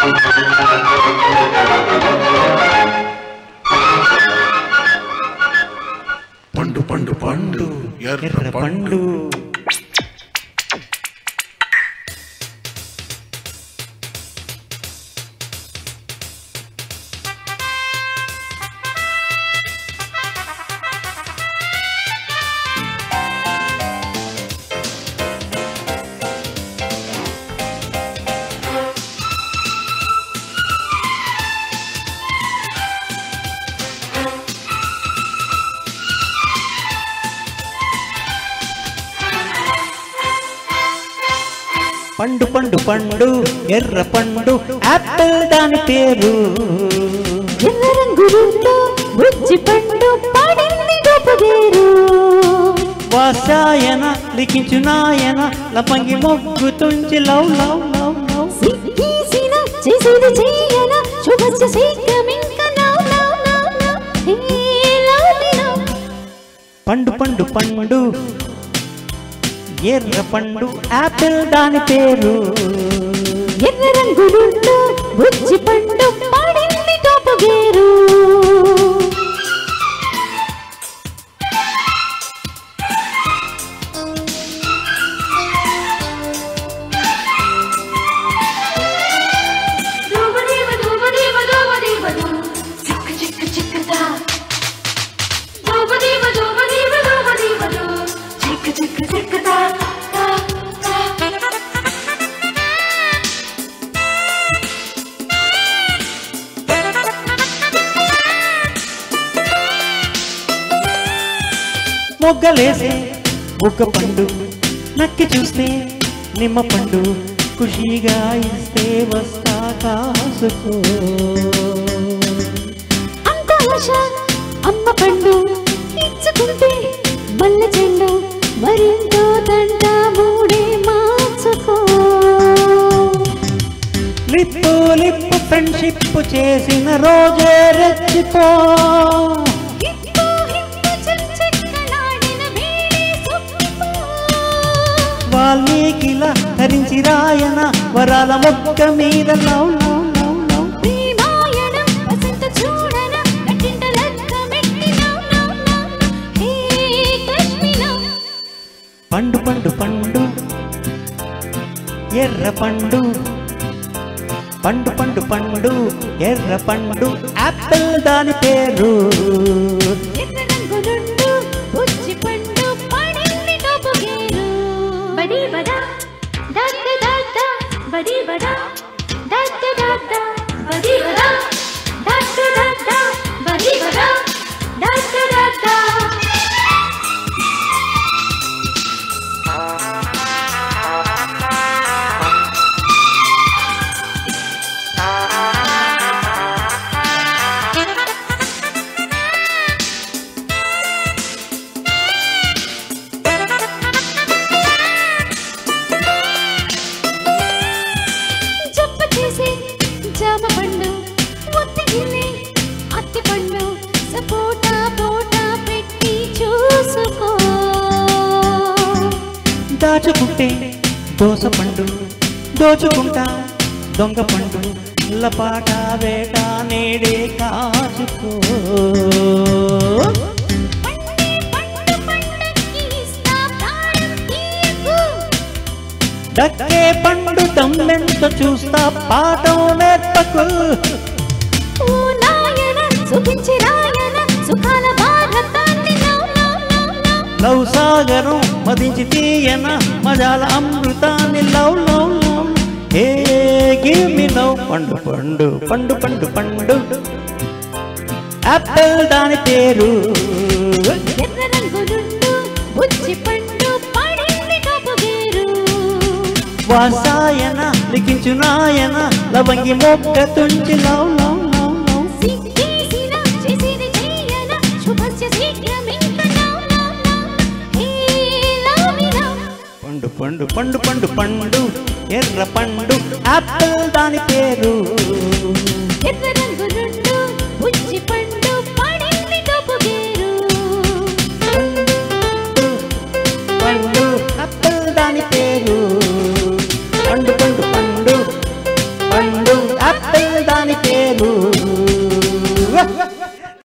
పండు పండు పండు ఎర్ర ఎర్ర పండు పండు పండు పండు పండు ఎర్ర పండు యాపిల్ దాని పేరు ఎర్ర రంగు రూట్లో బుజ్జి పండు పాడింది గోపదేరు వాసాయన లిఖించు నాయన లపంగి మొగ్గుతుంచి లవ్ లవ్ లవ్ లవ్ సిగ్గేసిన చేసేది చేయన శుభస్య శీఘ్రమింక now now now now hey lovely now పండు పండు పండు ఎర్ర పండు యాపిల్ దాని పేరు ఎర్ర రంగు రూట్లో బుజ్జి పండు పాడింది గోపగేరు మొగ్గలేసే బుగ్గ పండు నక్కి చూస్తే నిమ్మ పండు ఖుషీగా ఇస్తే వస్తా కాసుకో అంత ఆశ అమ్మ పండు ఇచ్చుకుంటే మల్ల చెండు మరింతో తంట మూడే మార్చుకో లిప్పు లిప్పు ఫ్రెండ్షిప్ చేసిన రోజే రెచ్చిపో హిప్పు హిప్పు చెక్చెక్కలాడిన వేడే సొక్కిపో వాల్మీకిల ధరించి రాయన వరాల మొక్క మీద లవ్ లవ్ లవ్ లవ్ ప్రేమాయణం వసంత చూడన నటింట లక్క మెట్టి నవ్ నవ్ నవ్ హే కశ్మినా పండు పండు పండు ఎర్ర పండు పండు పండు పండు ఎర్ర పండు యాపిల్ దాని పేరు ఎర్ర రంగు నుండు బుజ్జి పండు పడింది టోపుగేరు బడి బడా దత్త దత్త బడి బడా దత్త దత్త బడి బడా దత్త దత్త బడి బడా దత్త దత్త జప్ప చేసే జామ పండు ఒత్తి గిన్నె అత్తి పండు సపోటా పోటా పెట్టి చూసుకో దాచుకుంటే దోస పండు దోచుకుంటా దొంగ పండు లపాట వేట నేడే కాచుకో పండే పండు పండక్కి ఇస్తా ప్రాణం తీయకు దక్కే పండు దమ్మెంత చూస్తా పాఠం నేర్పకు ఓ నాయన సుఖించి రాయన సుఖాల భారతాన్ని now now now now love సాగరం మదించి తీయన మజాల అమృతాన్ని లవ్ లవ్ లవ్ ఏ గివ్ మీ లవ్ పండు పండు పండు పండు పండు యాపిల్ దాని పేరు ఎర్ర రంగు నుండు బుజ్జి పండు పడింది కపుగేరు వాసాయన లిఖించు నాయన లవంగి మొక్క తుంచి లవ్ లవ్ లవ్ లవ్ సిగ్గేసిన చేసేది చేయన శుభస్య శీఘ్రమింక now now now hey love love పండు పండు పండు పండు పండు ఎర్ర పండు యాపిల్ దాని పేరు